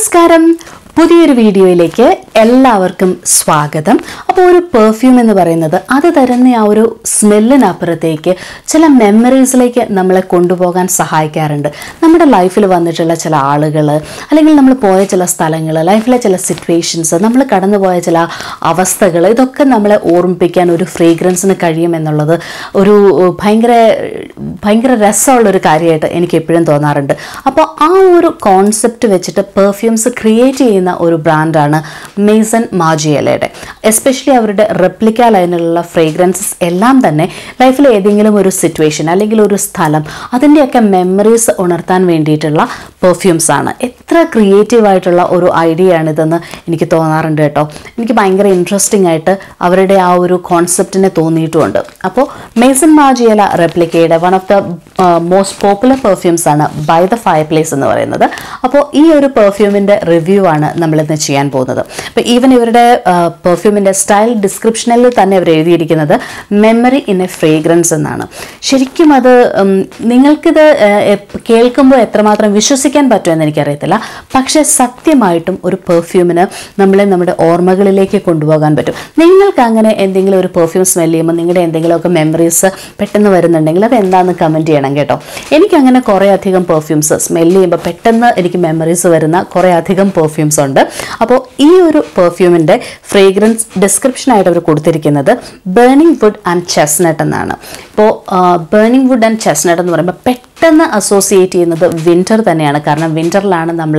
നമസ്കാരം പുതിയൊരു വീഡിയോയിലേക്ക് എല്ലാവർക്കും സ്വാഗതം അപ്പോൾ ഒരു പെർഫ്യൂം എന്ന് പറയുന്നത് അത് തരുന്ന ആ ഒരു സ്മെല്ലിനപ്പുറത്തേക്ക് ചില മെമ്മറീസിലേക്ക് നമ്മളെ കൊണ്ടുപോകാൻ സഹായിക്കാറുണ്ട് നമ്മുടെ ലൈഫിൽ വന്നിട്ടുള്ള ചില ആളുകൾ അല്ലെങ്കിൽ നമ്മൾ പോയ ചില സ്ഥലങ്ങൾ ലൈഫിലെ ചില സിറ്റുവേഷൻസ് നമ്മൾ കടന്നുപോയ ചില അവസ്ഥകൾ ഇതൊക്കെ നമ്മളെ ഓർമ്മിപ്പിക്കാൻ ഒരു ഫ്രേഗ്രൻസിന് കഴിയുമെന്നുള്ളത് ഒരു ഭയങ്കര ഭയങ്കര രസമുള്ളൊരു കാര്യമായിട്ട് എനിക്ക് എപ്പോഴും തോന്നാറുണ്ട് അപ്പോൾ ആ ഒരു കോൺസെപ്റ്റ് വെച്ചിട്ട് പെർഫ്യൂംസ് ക്രിയേറ്റ് ചെയ്യുന്ന ഒരു ബ്രാൻഡാണ് മേസൺ മാജിയലയുടെ എസ്പെഷ്യലി അവരുടെ റെപ്ലിക്ക ലൈനിലുള്ള ഫ്രേഗ്രൻസസ് എല്ലാം തന്നെ ലൈഫിലെ ഏതെങ്കിലും ഒരു സിറ്റുവേഷൻ അല്ലെങ്കിൽ ഒരു സ്ഥലം അതിൻ്റെയൊക്കെ മെമ്മറീസ് ഉണർത്താൻ വേണ്ടിയിട്ടുള്ള പെർഫ്യൂംസ് ആണ് എത്ര ക്രിയേറ്റീവ് ആയിട്ടുള്ള ഒരു ഐഡിയ ആണിതെന്ന് എനിക്ക് തോന്നാറുണ്ട് കേട്ടോ എനിക്ക് ഭയങ്കര ഇൻട്രസ്റ്റിംഗ് ആയിട്ട് അവരുടെ ആ ഒരു കോൺസെപ്റ്റിനെ തോന്നിയിട്ടുമുണ്ട് അപ്പോൾ മേസൺ മാജിയല റെപ്ലിക്കയുടെ one of the most popular perfumes ആണ് ബൈ ദ ഫയർ പ്ലേസ് എന്ന് പറയുന്നത് അപ്പോൾ ഈ ഒരു പെർഫ്യൂമിൻ്റെ റിവ്യൂ ആണ് നമ്മളിന്ന് ചെയ്യാൻ പോകുന്നത് അപ്പോൾ ഈവൻ ഇവരുടെ പെർഫ്യൂമിൻ്റെ സ്റ്റൈൽ ഡിസ്ക്രിപ്ഷനിൽ തന്നെ അവർ എഴുതിയിരിക്കുന്നത് മെമ്മറി ഇൻ എ ഫ്രേഗ്രൻസ് എന്നാണ് ശരിക്കും അത് ഉം, നിങ്ങൾക്കിത് ഏഹ്, കേൾക്കുമ്പോൾ എത്രമാത്രം വിശ്വസിക്കാൻ പറ്റുമെന്ന് എനിക്കറിയത്തില്ല പക്ഷേ സത്യമായിട്ടും ഒരു പെർഫ്യൂമിന് നമ്മളെ നമ്മുടെ ഓർമ്മകളിലേക്ക് കൊണ്ടുപോകാൻ പറ്റും നിങ്ങൾക്ക് അങ്ങനെ എന്തെങ്കിലും ഒരു പെർഫ്യൂം സ്മെൽ ചെയ്യുമ്പോൾ നിങ്ങളുടെ എന്തെങ്കിലുമൊക്കെ മെമ്മറീസ് പെട്ടെന്ന് വരുന്നുണ്ടെങ്കിൽ അത് എന്താണെന്ന് കമൻറ്റ് ചെയ്യണം കേട്ടോ എനിക്കങ്ങനെ കുറേ അധികം പെർഫ്യൂംസ് സ്മെൽ ചെയ്യുമ്പോൾ പെട്ടെന്ന് എനിക്ക് മെമ്മറീസ് വരുന്ന കുറേ അധികം പെർഫ്യൂംസ് ഉണ്ട് അപ്പോൾ ഈ ഒരു പെർഫ്യൂമിൻ്റെ ഫ്രേഗ്രൻസ് ഡിസ്ക്രിപ്ഷനായിട്ട് അവർ കൊടുത്തിരിക്കുന്നത് ബേണിംഗ് വുഡ് ആൻഡ് ചെസ്നട്ട് എന്നാണ് ഇപ്പോൾ ബേണിംഗ് വുഡ് ആൻഡ് ചെസ്നട്ട് എന്ന് പറയുമ്പോൾ പെട്ടെന്ന് അസോസിയേറ്റ് ചെയ്യുന്നത് വിൻ്റർ തന്നെയാണ് കാരണം വിൻ്ററിലാണ് നമ്മൾ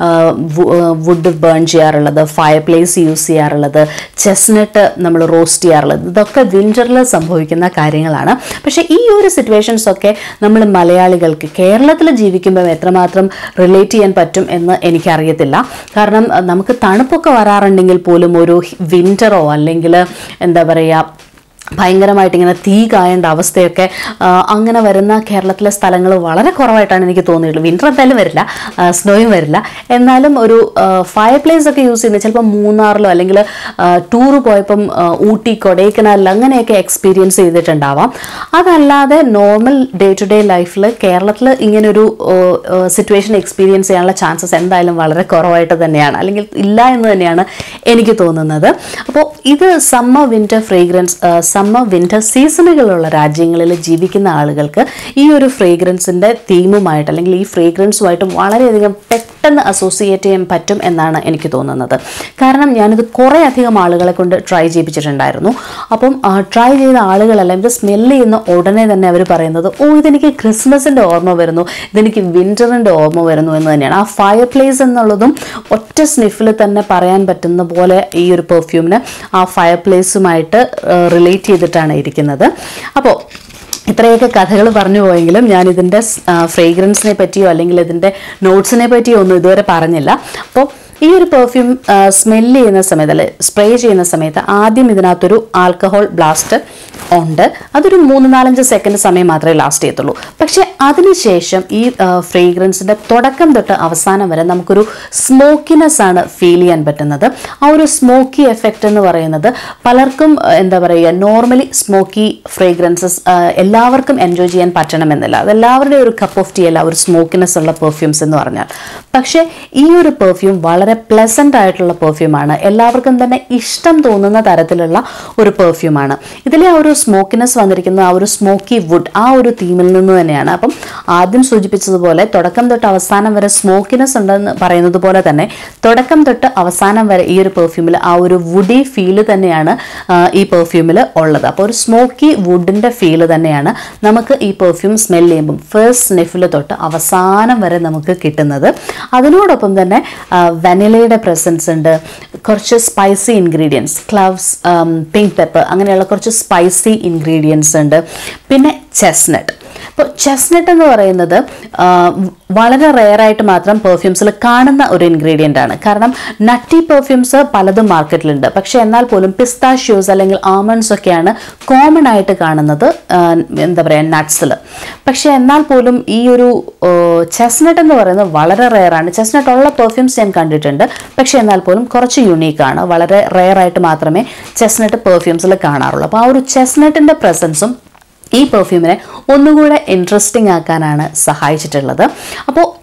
വുഡ് ബേൺ ചെയ്യാറുള്ളത് ഫയർ പ്ലേസ് യൂസ് ചെയ്യാറുള്ളത് ചെസ്നട്ട് നമ്മൾ റോസ്റ്റ് ചെയ്യാറുള്ളത് ഇതൊക്കെ വിൻ്ററിൽ സംഭവിക്കുന്ന കാര്യങ്ങളാണ് പക്ഷേ ഈ ഒരു സിറ്റുവേഷൻസ് ഒക്കെ നമ്മൾ മലയാളികൾക്ക് കേരളത്തിൽ ജീവിക്കുമ്പോൾ എത്രമാത്രം റിലേറ്റ് ചെയ്യാൻ പറ്റും എന്ന് എനിക്കറിയത്തില്ല കാരണം അഹ് നമുക്ക് തണുപ്പൊക്കെ വരാറുണ്ടെങ്കിൽ പോലും ഒരു വിൻ്ററോ അല്ലെങ്കിൽ എന്താ പറയുക ഭയങ്കരമായിട്ട് ഇങ്ങനെ തീ കായേണ്ട അവസ്ഥയൊക്കെ ആ, അങ്ങനെ വരുന്ന കേരളത്തിലെ സ്ഥലങ്ങൾ വളരെ കുറവായിട്ടാണ് എനിക്ക് തോന്നിയിട്ടുള്ളത് വിൻ്റർ എന്തായാലും വരില്ല സ്നോയും വരില്ല എന്നാലും ഒരു ഫയർ പ്ലേസ് ഒക്കെ യൂസ് ചെയ്യുന്നത് ചിലപ്പോൾ മൂന്നാറിലോ അല്ലെങ്കിൽ ടൂറ് പോയപ്പം ആ, ഊട്ടി കൊടൈക്കനാലിൽ അങ്ങനെയൊക്കെ എക്സ്പീരിയൻസ് ചെയ്തിട്ടുണ്ടാവാം അതല്ലാതെ നോർമൽ ഡേ ടു ഡേ ലൈഫിൽ കേരളത്തിൽ ഇങ്ങനൊരു സിറ്റുവേഷൻ എക്സ്പീരിയൻസ് ചെയ്യാനുള്ള ചാൻസസ് എന്തായാലും വളരെ കുറവായിട്ട് തന്നെയാണ് അല്ലെങ്കിൽ ഇല്ല എന്ന് തന്നെയാണ് എനിക്ക് തോന്നുന്നത് അപ്പോൾ ഇത് summer winter fragrance summer winter സീസണുകളുള്ള രാജ്യങ്ങളിൽ ജീവിക്കുന്ന ആളുകൾക്ക് ഈ ഒരു ഫ്രേഗ്രൻസിൻ്റെ തീമുമായിട്ട് അല്ലെങ്കിൽ ഈ ഫ്രേഗ്രൻസുമായിട്ട് വളരെയധികം പെട്ടെന്ന് അസോസിയേറ്റ് ചെയ്യാൻ പറ്റും എന്നാണ് എനിക്ക് തോന്നുന്നത് കാരണം ഞാനിത് കുറേ അധികം ആളുകളെ കൊണ്ട് ട്രൈ ചെയ്യിപ്പിച്ചിട്ടുണ്ടായിരുന്നു അപ്പം ട്രൈ ചെയ്ത ആളുകളെല്ലാം ഇത് സ്മെല്ല് ചെയ്യുന്ന ഉടനെ തന്നെ അവർ പറയുന്നത് ഓ ഇതെനിക്ക് ക്രിസ്മസിൻ്റെ ഓർമ്മ വരുന്നു ഇതെനിക്ക് വിൻ്ററിൻ്റെ ഓർമ്മ വരുന്നു എന്ന് തന്നെയാണ് ആ ഫയർ പ്ലേസ് എന്നുള്ളതും ഒറ്റ സ്നിഫിൽ തന്നെ പറയാൻ പറ്റുന്ന പോലെ ഈ ഒരു പെർഫ്യൂമിന് ആ ഫയർ പ്ലേസുമായിട്ട് റിലേറ്റ് ചെയ്തിട്ടാണ് ഇരിക്കുന്നത് അപ്പോൾ ഇത്രയൊക്കെ കഥകൾ പറഞ്ഞു പോയെങ്കിലും ഞാൻ ഇതിൻ്റെ ഫ്രേഗ്രൻസിനെ പറ്റിയോ അല്ലെങ്കിൽ ഇതിൻ്റെ നോട്ട്സിനെ പറ്റിയോ ഒന്നും ഇതുവരെ പറഞ്ഞില്ല അപ്പോൾ ഈ ഒരു പെർഫ്യൂം സ്മെല്ല് ചെയ്യുന്ന സമയത്ത് അല്ലെ സ്പ്രേ ചെയ്യുന്ന സമയത്ത് ആദ്യം ഇതിനകത്തൊരു ആൽക്കഹോൾ ബ്ലാസ്റ്റ് ഉണ്ട് അതൊരു മൂന്ന് നാലഞ്ച് സെക്കൻഡ് സമയം മാത്രമേ ലാസ്റ്റ് ചെയ്യത്തുള്ളൂ പക്ഷേ അതിനുശേഷം ഈ ഫ്രേഗ്രൻസിൻ്റെ തുടക്കം തൊട്ട് അവസാനം വരെ നമുക്കൊരു സ്മോക്കിനെസ് ആണ് ഫീൽ ചെയ്യാൻ പറ്റുന്നത് ആ ഒരു സ്മോക്കി എഫക്റ്റ് എന്ന് പറയുന്നത് പലർക്കും ആ, എന്താ പറയുക നോർമലി സ്മോക്കി ഫ്രേഗ്രൻസസ് എല്ലാവർക്കും എൻജോയ് ചെയ്യാൻ പറ്റണമെന്നില്ല അത് എല്ലാവരുടെയും ഒരു കപ്പ് ഓഫ് ടീ അല്ല ഒരു സ്മോക്കിനെസ് ഉള്ള പെർഫ്യൂംസ് എന്ന് പറഞ്ഞാൽ പക്ഷേ ഈ ഒരു പെർഫ്യൂം വളരെ പ്ലസൻ്റ് ആയിട്ടുള്ള പെർഫ്യൂമാണ് എല്ലാവർക്കും തന്നെ ഇഷ്ടം തോന്നുന്ന തരത്തിലുള്ള ഒരു പെർഫ്യൂമാണ് ഇതിലെ ആ ഒരു സ്മോക്കിനെസ് വന്നിരിക്കുന്ന ആ ഒരു സ്മോക്കി വുഡ് ആ ഒരു തീമിൽ നിന്ന് തന്നെയാണ് അപ്പം ആദ്യം സൂചിപ്പിച്ചതുപോലെ തുടക്കം തൊട്ട് അവസാനം വരെ സ്മോക്കിനെസ് ഉണ്ടെന്ന് പറയുന്നത് പോലെ തന്നെ തുടക്കം തൊട്ട് അവസാനം വരെ ഈ ഒരു പെർഫ്യൂമിൽ ആ ഒരു വുഡി ഫീല് തന്നെയാണ് ആ, ഈ പെർഫ്യൂമിൽ ഉള്ളത് അപ്പോൾ ഒരു സ്മോക്കി വുഡിൻ്റെ ഫീല് തന്നെയാണ് നമുക്ക് ഈ പെർഫ്യൂം സ്മെൽ ചെയ്യുമ്പം ഫസ്റ്റ് സ്നിഫിൽ തൊട്ട് അവസാനം വരെ നമുക്ക് കിട്ടുന്നത് അതിനോടൊപ്പം തന്നെ വെനിലയുടെ പ്രസൻസ് ഉണ്ട് കുറച്ച് spicy ingredients cloves pink pepper അങ്ങനെയുള്ള കുറച്ച് സ്പൈസി ഇൻഗ്രീഡിയൻസ് ഉണ്ട് പിന്നെ ചെസ്നട്ട് ഇപ്പോൾ ചെസ്നട്ട് എന്ന് പറയുന്നത് ആ, വളരെ റെയറായിട്ട് മാത്രം പെർഫ്യൂംസിൽ കാണുന്ന ഒരു ഇൻഗ്രീഡിയൻ്റ് ആണ് കാരണം നട്ടി പെർഫ്യൂംസ് പലതും മാർക്കറ്റിലുണ്ട് പക്ഷേ എന്നാൽ പോലും പിസ്താഷ്യൂസ് അല്ലെങ്കിൽ ആമണ്ട്സ് ഒക്കെയാണ് കോമൺ ആയിട്ട് കാണുന്നത് ആ, എന്താ പറയുക നട്ട്സിൽ പക്ഷേ എന്നാൽ പോലും ഈ ഒരു ചെസ്നട്ട് എന്ന് പറയുന്നത് വളരെ റെയറാണ് ചെസ്നട്ട് ഉള്ള പെർഫ്യൂംസ് ഞാൻ കണ്ടിട്ടുണ്ട് പക്ഷേ എന്നാൽ പോലും കുറച്ച് യുണീക്കാണ് വളരെ റെയറായിട്ട് മാത്രമേ ചെസ്നട്ട് പെർഫ്യൂംസിൽ കാണാറുള്ളൂ അപ്പോൾ ആ ഒരു ചെസ്നട്ടിൻ്റെ പ്രസൻസും ഈ പെർഫ്യൂമിനെ ഒന്നുകൂടെ ഇൻട്രസ്റ്റിംഗ് ആക്കാനാണ് സഹായിച്ചിട്ടുള്ളത് അപ്പോൾ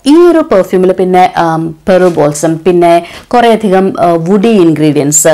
ഈ ഒരു പെർഫ്യൂമിൽ പിന്നെ പെറു ബോൾസം പിന്നെ കുറേയധികം വുഡി ഇൻഗ്രീഡിയൻസ്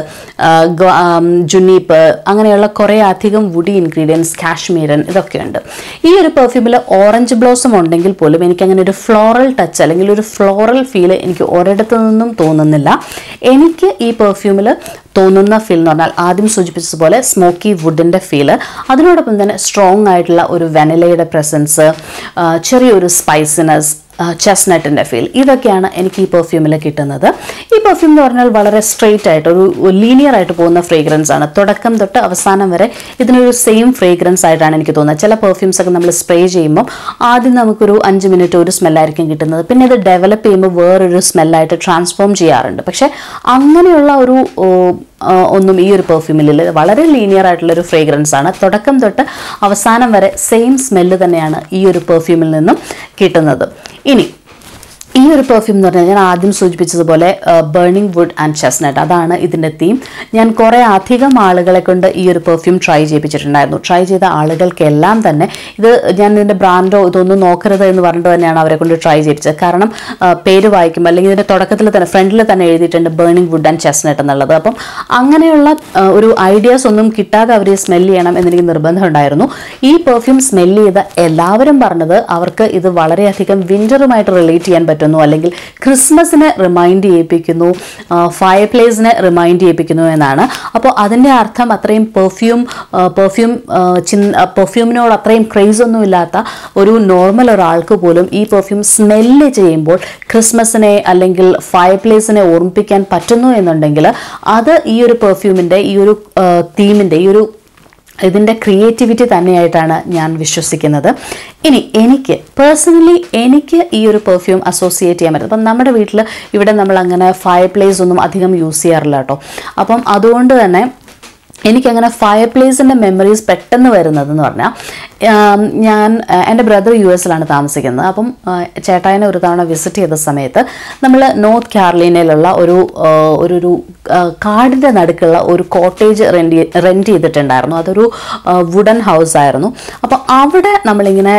ജുനീപ്പ് അങ്ങനെയുള്ള കുറേ അധികം വുഡി ഇൻഗ്രീഡിയൻസ് കാശ്മീരൻ ഇതൊക്കെയുണ്ട് ഈ ഒരു പെർഫ്യൂമിൽ ഓറഞ്ച് ബ്ലോസം ഉണ്ടെങ്കിൽ പോലും എനിക്ക് അങ്ങനെ ഒരു ഫ്ലോറൽ ടച്ച് അല്ലെങ്കിൽ ഒരു ഫ്ലോറൽ ഫീൽ എനിക്ക് ഒരിടത്തു നിന്നും തോന്നുന്നില്ല എനിക്ക് ഈ പെർഫ്യൂമിൽ തോന്നുന്ന ഫീൽ എന്ന് പറഞ്ഞാൽ ആദ്യം സൂചിപ്പിച്ചതുപോലെ സ്മോക്കി വുഡിൻ്റെ ഫീല് അതിനോടൊപ്പം തന്നെ സ്ട്രോങ് ആയിട്ടുള്ള ഒരു വെനിലയുടെ പ്രസൻസ് ചെറിയൊരു സ്പൈസിനെസ് ചെസ്നട്ടിൻ്റെ ഫീൽ ഇതൊക്കെയാണ് എനിക്ക് ഈ പെർഫ്യൂമിൽ കിട്ടുന്നത് ഈ പെർഫ്യൂം എന്ന് പറഞ്ഞാൽ വളരെ സ്ട്രെയിറ്റ് ആയിട്ട് ഒരു ലീനിയർ ആയിട്ട് പോകുന്ന ഫ്രേഗ്രൻസ് ആണ് തുടക്കം തൊട്ട് അവസാനം വരെ ഇതിനൊരു സെയിം ഫ്രേഗ്രൻസ് ആയിട്ടാണ് എനിക്ക് തോന്നുന്നത് ചില പെർഫ്യൂംസ് ഒക്കെ നമ്മൾ സ്പ്രേ ചെയ്യുമ്പോൾ ആദ്യം നമുക്കൊരു അഞ്ച് മിനിറ്റ് ഒരു സ്മെല്ലായിരിക്കും കിട്ടുന്നത് പിന്നെ ഇത് ഡെവലപ്പ് ചെയ്യുമ്പോൾ വേറൊരു സ്മെല്ലായിട്ട് ട്രാൻസ്ഫോം ചെയ്യാറുണ്ട് പക്ഷേ അങ്ങനെയുള്ള ഒരു ഓ, ആ, ഒന്നും ഈ ഒരു പെർഫ്യൂമിലില്ല ഇത് വളരെ ലീനിയർ ആയിട്ടുള്ള ഒരു ഫ്രേഗ്രൻസ് ആണ് തുടക്കം തൊട്ട് അവസാനം വരെ സെയിം സ്മെല്ല് തന്നെയാണ് ഈ ഒരു പെർഫ്യൂമിൽ നിന്നും കിട്ടുന്നത് ഇനി ഈ ഒരു പെർഫ്യൂം എന്ന് പറഞ്ഞാൽ ഞാൻ ആദ്യം സൂചിപ്പിച്ചതുപോലെ ബേണിംഗ് വുഡ് ആൻഡ് ചെസ്നട്ട് അതാണ് ഇതിൻ്റെ തീം ഞാൻ കുറേ അധികം ആളുകളെ കൊണ്ട് ഈ ഒരു പെർഫ്യൂം ട്രൈ ചെയ്യിപ്പിച്ചിട്ടുണ്ടായിരുന്നു ട്രൈ ചെയ്ത ആളുകൾക്കെല്ലാം തന്നെ ഇത് ഞാൻ ഇതിൻ്റെ ബ്രാൻഡോ ഇതൊന്നും നോക്കരുത് എന്ന് പറഞ്ഞിട്ട് തന്നെയാണ് അവരെ കൊണ്ട് ട്രൈ ചെയ്യിപ്പിച്ചത് കാരണം ആ, പേര് വായിക്കുമ്പോൾ അല്ലെങ്കിൽ ഇതിൻ്റെ തുടക്കത്തിൽ തന്നെ ഫ്രണ്ടിൽ തന്നെ എഴുതിയിട്ടുണ്ട് ബേണിംഗ് വുഡ് ആൻഡ് ചെസ്നട്ട് എന്നുള്ളത് അപ്പം അങ്ങനെയുള്ള ആ, ഒരു ഐഡിയാസ് ഒന്നും കിട്ടാതെ അവർ സ്മെല്ല് ചെയ്യണം എന്നെനിക്ക് നിർബന്ധം ഉണ്ടായിരുന്നു ഈ പെർഫ്യൂം സ്മെല്ല് ചെയ്ത എല്ലാവരും പറഞ്ഞത് അവർക്ക് ഇത് വളരെയധികം വിൻ്ററുമായിട്ട് റിലേറ്റ് ചെയ്യാൻ പറ്റുന്നു അല്ലെങ്കിൽ ക്രിസ്മസിനെ റിമൈൻഡ് ചെയ്യിപ്പിക്കുന്നു ഫയർ പ്ലേസിനെ റിമൈൻഡ് ചെയ്യിപ്പിക്കുന്നു എന്നാണ് അപ്പോൾ അതിൻ്റെ അർത്ഥം അത്രയും പെർഫ്യൂം പെർഫ്യൂം പെർഫ്യൂമിനോട് അത്രയും ക്രേസ് ഒന്നും ഇല്ലാത്ത ഒരു നോർമൽ ഒരാൾക്ക് പോലും ഈ പെർഫ്യൂം സ്മെല്ല് ചെയ്യുമ്പോൾ ക്രിസ്മസിനെ അല്ലെങ്കിൽ ഫയർ പ്ലേസിനെ ഓർമ്മിപ്പിക്കാൻ പറ്റുന്നു എന്നുണ്ടെങ്കിൽ അത് ഈ ഒരു പെർഫ്യൂമിൻ്റെ ഈ ഒരു തീമിൻ്റെ ഈ ഒരു ഇതിൻ്റെ ക്രിയേറ്റിവിറ്റി തന്നെയായിട്ടാണ് ഞാൻ വിശ്വസിക്കുന്നത് ഇനി എനിക്ക് പേഴ്സണലി എനിക്ക് ഈ ഒരു പെർഫ്യൂം അസോസിയേറ്റ് ചെയ്യാൻ പറ്റും അപ്പം നമ്മുടെ വീട്ടിൽ ഇവിടെ നമ്മൾ അങ്ങനെ ഫയർ പ്ലേസ് ഒന്നും അധികം യൂസ് ചെയ്യാറില്ല കേട്ടോ അപ്പം അതുകൊണ്ട് തന്നെ എനിക്കങ്ങനെ ഫയർ പ്ലേസിൻ്റെ മെമ്മറീസ് പെട്ടെന്ന് വരുന്നതെന്ന് പറഞ്ഞാൽ ആം, ഞാൻ ആ, എൻ്റെ ബ്രദർ യു എസിലാണ് താമസിക്കുന്നത് അപ്പം ആ, ചേട്ടായിനെ ഒരു തവണ വിസിറ്റ് ചെയ്ത സമയത്ത് നമ്മൾ നോർത്ത് കാർലീനയിലുള്ള ഒരു ആ, ഒരു ഒരു കാടിൻ്റെ നടുക്കുള്ള ഒരു കോട്ടേജ് റെൻറ്റ് റെൻറ്റ് ചെയ്തിട്ടുണ്ടായിരുന്നു അതൊരു വുഡൻ ഹൗസ് ആയിരുന്നു അപ്പോൾ അവിടെ നമ്മളിങ്ങനെ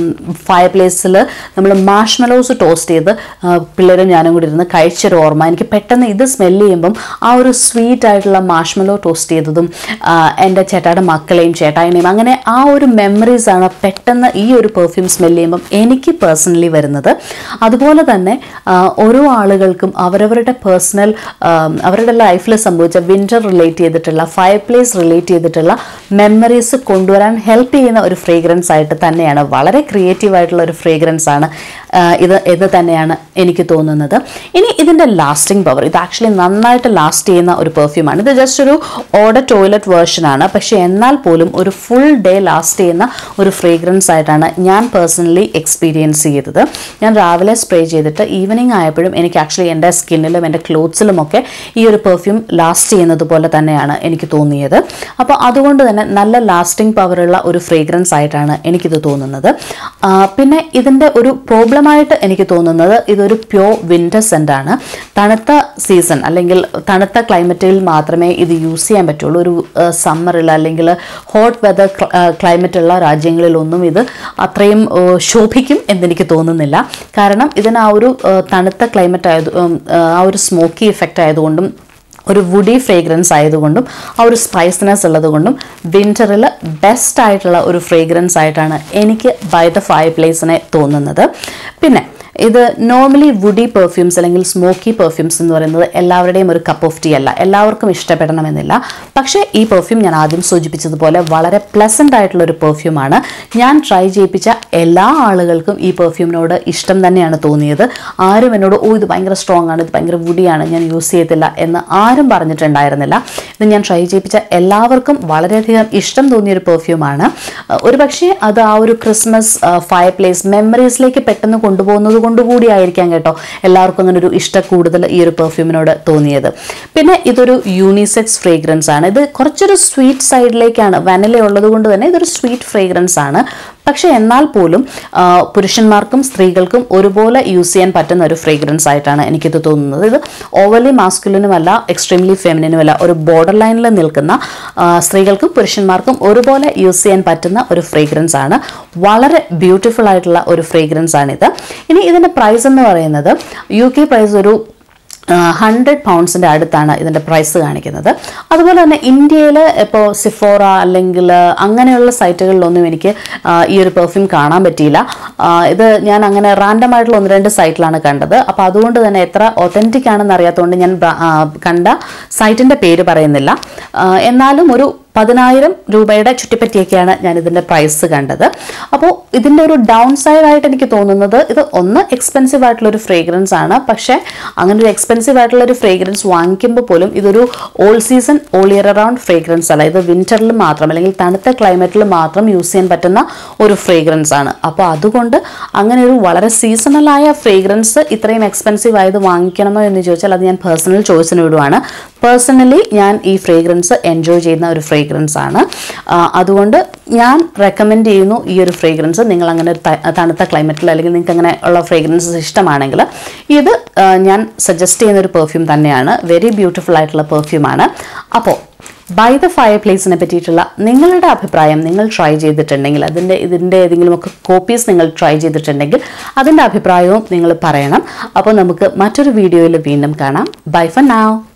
ഫയർ പ്ലേസിൽ നമ്മൾ മാഷ്മെലോസ് ടോസ്റ്റ് ചെയ്ത് ആ, പിള്ളേരും ഞാനും കൂടി ഇരുന്ന് കഴിച്ചൊരു ഓർമ്മ എനിക്ക് പെട്ടെന്ന് ഇത് സ്മെല്ല് ചെയ്യുമ്പം ആ ഒരു സ്വീറ്റ് ആയിട്ടുള്ള മാഷ്മെലോ ടോസ്റ്റ് ചെയ്തതും ആ, എൻ്റെ ചേട്ടായുടെ മക്കളെയും ചേട്ടായിനെയും അങ്ങനെ ആ ഒരു മെമ്മറീസ് ആണ് പെട്ടെന്ന് ഈ ഒരു പെർഫ്യൂം സ്മെല്ല് ചെയ്യുമ്പം എനിക്ക് പേഴ്സണലി വരുന്നത് അതുപോലെ തന്നെ ആ, ഓരോ ആളുകൾക്കും അവരവരുടെ പേഴ്സണൽ അവരുടെ ലൈഫിൽ സംഭവിച്ച വിൻ്റർ റിലേറ്റ് ചെയ്തിട്ടുള്ള ഫയർ പ്ലേസ് റിലേറ്റ് ചെയ്തിട്ടുള്ള മെമ്മറീസ് കൊണ്ടുവരാൻ ഹെൽപ്പ് ചെയ്യുന്ന ഒരു ഫ്രേഗ്രൻസ് ആയിട്ട് തന്നെയാണ് വളരെ ക്രിയേറ്റീവ് ആയിട്ടുള്ള ഒരു ഫ്രേഗ്രൻസ് ആണ് ആ, ഇത് എന്ന് തന്നെയാണ് എനിക്ക് തോന്നുന്നത് ഇനി ഇതിൻ്റെ ലാസ്റ്റിംഗ് പവർ ഇത് ആക്ച്വലി നന്നായിട്ട് ലാസ്റ്റ് ചെയ്യുന്ന ഒരു പെർഫ്യൂമാണ് ഇത് ജസ്റ്റ് ഒരു ഓർഡർ ടോയ്ലറ്റ് വേർഷനാണ് പക്ഷേ എന്നാൽ പോലും ഒരു ഫുൾ ഡേ ലാസ്റ്റ് ചെയ്യുന്ന ഒരു ഫ്രേഗ്രൻസ് ആയിട്ടാണ് ഞാൻ പേഴ്സണലി എക്സ്പീരിയൻസ് ചെയ്തത് ഞാൻ രാവിലെ സ്പ്രേ ചെയ്തിട്ട് ഈവനിങ് ആയപ്പോഴും എനിക്ക് ആക്ച്വലി എൻ്റെ സ്കിന്നിലും എൻ്റെ ക്ലോത്ത്സിലുമൊക്കെ ഈ ഒരു പെർഫ്യൂം ലാസ്റ്റ് ചെയ്യുന്നത് പോലെ തന്നെയാണ് എനിക്ക് തോന്നിയത് അപ്പോൾ അതുകൊണ്ട് തന്നെ നല്ല ലാസ്റ്റിംഗ് പവറുള്ള ഒരു ഫ്രേഗ്രൻസ് ആയിട്ടാണ് എനിക്കിത് തോന്നുന്നത് ആ, പിന്നെ ഇതിൻ്റെ ഒരു പ്രോബ്ലമായിട്ട് എനിക്ക് തോന്നുന്നത് ഇതൊരു പ്യോർ വിൻ്റർ സെൻ്റാണ് തണുത്ത സീസൺ അല്ലെങ്കിൽ തണുത്ത ക്ലൈമറ്റിൽ മാത്രമേ ഇത് യൂസ് ചെയ്യാൻ പറ്റുള്ളൂ ഒരു സമ്മറിൽ അല്ലെങ്കിൽ ഹോട്ട് വെതർ ക്ലൈമറ്റ് ഉള്ള രാജ്യങ്ങളിലൊന്നും ഇത് അത്രയും ആ, ശോഭിക്കും എന്നെനിക്ക് തോന്നുന്നില്ല കാരണം ഇതിന് ആ ഒരു ആ, തണുത്ത ക്ലൈമറ്റ് ആയത് ഉം, ആ, ആ ഒരു സ്മോക്കി എഫക്റ്റ് ആയതുകൊണ്ടും ഒരു വുഡി ഫ്രേഗ്രൻസ് ആയതുകൊണ്ടും ആ ഒരു സ്പൈസിനെസ് ഉള്ളതുകൊണ്ടും വിൻ്ററിൽ ബെസ്റ്റ് ആയിട്ടുള്ള ഒരു ഫ്രേഗ്രൻസ് ആയിട്ടാണ് എനിക്ക് ബൈ ദ ഫയർ പ്ലേസിനെ തോന്നുന്നത് പിന്നെ ഇത് നോർമലി വുഡി പെർഫ്യൂംസ് അല്ലെങ്കിൽ സ്മോക്കി പെർഫ്യൂംസ് എന്ന് പറയുന്നത് എല്ലാവരുടെയും ഒരു കപ്പ് ഓഫ് ടീ അല്ല എല്ലാവർക്കും ഇഷ്ടപ്പെടണമെന്നില്ല പക്ഷേ ഈ പെർഫ്യൂം ഞാൻ ആദ്യം സൂചിപ്പിച്ചതുപോലെ വളരെ പ്ലസൻ്റ് ആയിട്ടുള്ള ഒരു പെർഫ്യൂമാണ് ഞാൻ ട്രൈ ചെയ്യിപ്പിച്ച എല്ലാ ആളുകൾക്കും ഈ പെർഫ്യൂമിനോട് ഇഷ്ടം തന്നെയാണ് തോന്നിയത് ആരും എന്നോട് ഓ ഇത് ഭയങ്കര സ്ട്രോങ് ആണ് ഇത് ഭയങ്കര വുഡിയാണ് ഞാൻ യൂസ് ചെയ്യത്തില്ല എന്ന് ആരും പറഞ്ഞിട്ടുണ്ടായിരുന്നില്ല ഇത് ഞാൻ ട്രൈ ചെയ്യിപ്പിച്ച എല്ലാവർക്കും വളരെയധികം ഇഷ്ടം തോന്നിയ ഒരു പെർഫ്യൂമാണ് ഒരു പക്ഷേ അത് ആ ഒരു ക്രിസ്മസ് ഫയർ പ്ലേസ് മെമ്മറീസിലേക്ക് പെട്ടെന്ന് കൊണ്ടുപോകുന്നത് കൊണ്ട് കൂടിയായിരിക്കാം കേട്ടോ എല്ലാവർക്കും അങ്ങനെ ഒരു ഇഷ്ടം കൂടുതൽ ഈ ഒരു പെർഫ്യൂമിനോട് തോന്നിയത് പിന്നെ ഇതൊരു യൂണിസെക്സ് ഫ്രേഗ്രൻസ് ആണ് ഇത് കുറച്ചൊരു സ്വീറ്റ് സൈഡിലേക്കാണ് വനല ഉള്ളത് കൊണ്ട് തന്നെ ഇതൊരു സ്വീറ്റ് ഫ്രേഗ്രൻസ് ആണ് പക്ഷേ എന്നാൽ പോലും ആ, പുരുഷന്മാർക്കും സ്ത്രീകൾക്കും ഒരുപോലെ യൂസ് ചെയ്യാൻ പറ്റുന്ന ഒരു ഫ്രേഗ്രൻസ് ആയിട്ടാണ് എനിക്കിത് തോന്നുന്നത് ഇത് ഓവർലി മാസ്കുലിനുമല്ല എക്സ്ട്രീംലി ഫെമിനിനുമല്ല ഒരു ബോർഡർ ലൈനിൽ നിൽക്കുന്ന ആ, സ്ത്രീകൾക്കും പുരുഷന്മാർക്കും ഒരുപോലെ യൂസ് ചെയ്യാൻ പറ്റുന്ന ഒരു ഫ്രേഗ്രൻസ് ആണ് വളരെ ബ്യൂട്ടിഫുൾ ആയിട്ടുള്ള ഒരു ഫ്രേഗ്രൻസ് ആണിത് ഇനി ഇത് ഇതിൻ്റെ പ്രൈസ് എന്ന് പറയുന്നത് യു കെ പ്രൈസ് ഒരു ഹൺഡ്രഡ് പൗണ്ട്സിൻ്റെ അടുത്താണ് ഇതിൻ്റെ പ്രൈസ് കാണിക്കുന്നത് അതുപോലെ തന്നെ ഇന്ത്യയിൽ ഇപ്പോൾ സിഫോറ അല്ലെങ്കിൽ അങ്ങനെയുള്ള സൈറ്റുകളിലൊന്നും എനിക്ക് ആ, ഈ ഒരു പെർഫ്യൂം കാണാൻ പറ്റിയില്ല ആ, ഇത് ഞാൻ അങ്ങനെ റാൻഡം ആയിട്ടുള്ള ഒന്ന് രണ്ട് സൈറ്റിലാണ് കണ്ടത് അപ്പോൾ അതുകൊണ്ട് തന്നെ എത്ര ഒത്തൻറ്റിക് ആണെന്ന് അറിയാത്തതുകൊണ്ട് ഞാൻ ബ്ര- ആ, കണ്ട സൈറ്റിൻ്റെ പേര് പറയുന്നില്ല ആ, എന്നാലും ഒരു പതിനായിരം രൂപയുടെ ചുറ്റിപ്പറ്റിയൊക്കെയാണ് ഞാൻ ഇതിൻ്റെ പ്രൈസ് കണ്ടത് അപ്പോൾ ഇതിൻ്റെ ഒരു ഡൗൺ സൈഡ് ആയിട്ട് എനിക്ക് തോന്നുന്നത് ഇത് ഒന്ന് എക്സ്പെൻസീവ് ആയിട്ടുള്ള ഒരു ഫ്രേഗ്രൻസ് ആണ് പക്ഷേ അങ്ങനെ ഒരു എക്സ്പെൻസീവ് ആയിട്ടുള്ള ഒരു ഫ്രേഗ്രൻസ് വാങ്ങിക്കുമ്പോൾ പോലും ഇതൊരു all season all year around fragrance അല്ല ഇത് വിന്ററിൽ മാത്രം അല്ലെങ്കിൽ തണുത്ത ക്ലൈമറ്റിൽ മാത്രം യൂസ് ചെയ്യാൻ പറ്റുന്ന ഒരു ഫ്രേഗ്രൻസ് ആണ് അപ്പോൾ അതുകൊണ്ട് അങ്ങനെ ഒരു വളരെ സീസണലായ ഫ്രേഗ്രൻസ് ഇത്രയും എക്സ്പെൻസീവ് ആയത് വാങ്ങിക്കണമോ എന്ന് ചോദിച്ചാൽ അത് ഞാൻ പേഴ്സണൽ ചോയ്സിന് വിടുവാണ് പേഴ്സണലി ഞാൻ ഈ ഫ്രേഗ്രൻസ് എൻജോയ് ചെയ്യുന്ന ഒരു ഫ്രേഗ്രൻസ് ആണ് ആ, അതുകൊണ്ട് ഞാൻ റെക്കമെൻഡ് ചെയ്യുന്നു ഈ ഒരു ഫ്രേഗ്രൻസ് നിങ്ങൾ അങ്ങനെ ഒരു ത- തണുത്ത ക്ലൈമറ്റിൽ അല്ലെങ്കിൽ നിങ്ങൾക്ക് അങ്ങനെ ഉള്ള ഫ്രേഗ്രൻസസ് ഇഷ്ടമാണെങ്കിൽ ഇത് ആ, ഞാൻ സജസ്റ്റ് ചെയ്യുന്ന ഒരു പെർഫ്യൂം തന്നെയാണ് വെരി ബ്യൂട്ടിഫുൾ ആയിട്ടുള്ള പെർഫ്യൂമാണ് അപ്പോൾ ബൈ ദ ഫയർ പ്ലേസിനെ പറ്റിയിട്ടുള്ള നിങ്ങളുടെ അഭിപ്രായം നിങ്ങൾ ട്രൈ ചെയ്തിട്ടുണ്ടെങ്കിൽ അതിൻ്റെ ഇതിൻ്റെ ഏതെങ്കിലുമൊക്കെ കോപ്പീസ് നിങ്ങൾ ട്രൈ ചെയ്തിട്ടുണ്ടെങ്കിൽ അതിൻ്റെ അഭിപ്രായവും നിങ്ങൾ പറയണം അപ്പോൾ നമുക്ക് മറ്റൊരു വീഡിയോയിൽ വീണ്ടും കാണാം ബൈ ഫർ നാവ്